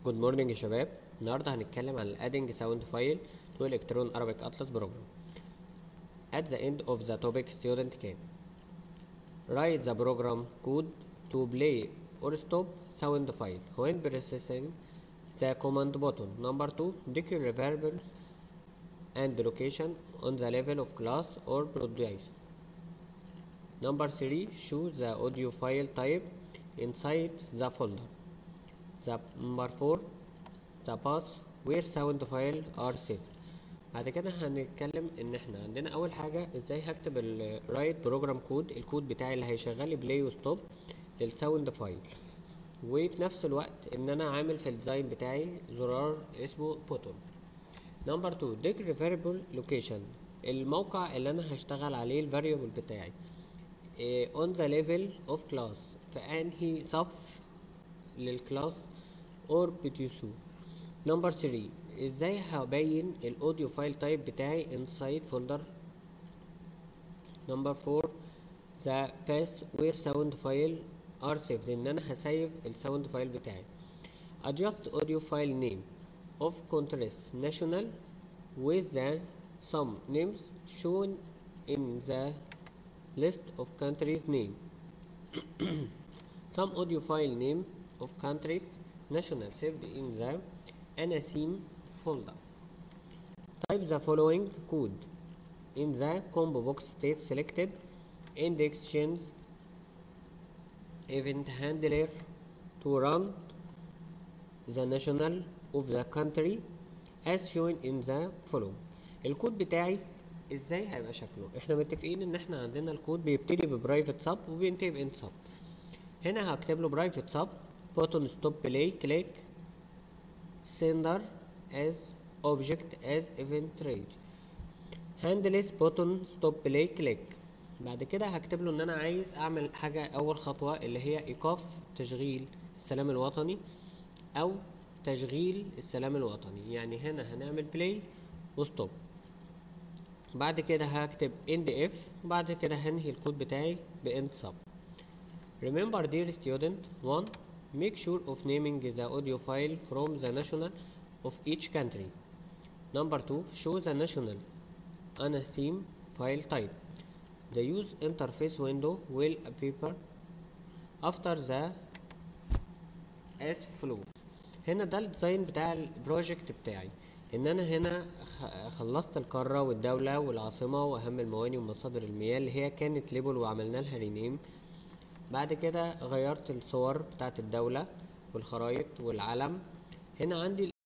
جود مورنينج يا شباب النهارده هنتكلم عن الادنج ساوند فايل to electron arabic atlas program at the end of the topic student can write the program code to play or stop sound file when processing the command button number 2 declare variables and location on the level of class or produce number 3 choose the audio file type inside the folder the number 4 the path where sound file are saved بعد كده هنتكلم ان احنا عندنا اول حاجه ازاي هكتب الرايت بروجرام كود الكود بتاعي اللي هيشغل لي بلاي وستوب للساوند فايل وفي نفس الوقت ان انا عامل في الديزاين بتاعي زرار اسمه بوتون نمبر 2 declare variable location الموقع اللي انا هشتغل عليه الفاريبل بتاعي إيه on the level of class في انهي صف للكلاس اور بتيسو نمبر 3 ازاي هبين الاوديو فايل تايب بتاعي انسايد فولدر نمبر 4 ذا باث وير ساوند فايل ار سيفد ان انا هسيف الساوند فايل بتاعي adjust audio file name of contrast national with the some names shown in the list of countries name some audio file name of countries national saved in the anatheme folder. Type the following code in the combo box state selected index change event handler to run the national of the country as shown in the following. الكود بتاعي ازاي هيبقى شكله احنا متفقين ان احنا عندنا الكود بيبتدي ببرايفت سب وبينتهي بان سب هنا هكتب له برايفت سب button stop play click sender as object as event range handless button stop play click بعد كده هكتب له ان انا عايز اعمل حاجة اول خطوة اللي هي ايقاف تشغيل السلام الوطني او تشغيل السلام الوطني يعني هنا هنعمل بلاي وستوب بعد كده هكتب end if وبعد كده هنهي الكود بتاعي بend sub remember dear student 1 Make sure of naming the audio file from the national of each country. Number 2. Show the national anatheme file type. The use interface window will appear after the as follows. هنا ده الديزاين بتاع البروجكت بتاعي ان انا هنا خلصت القارة والدولة والعاصمة واهم المواني ومصادر المياه اللي هي كانت ليبل وعملنا لها رينيم بعد كده غيرت الصور بتاعت الدولة والخرايط والعلم هنا عندي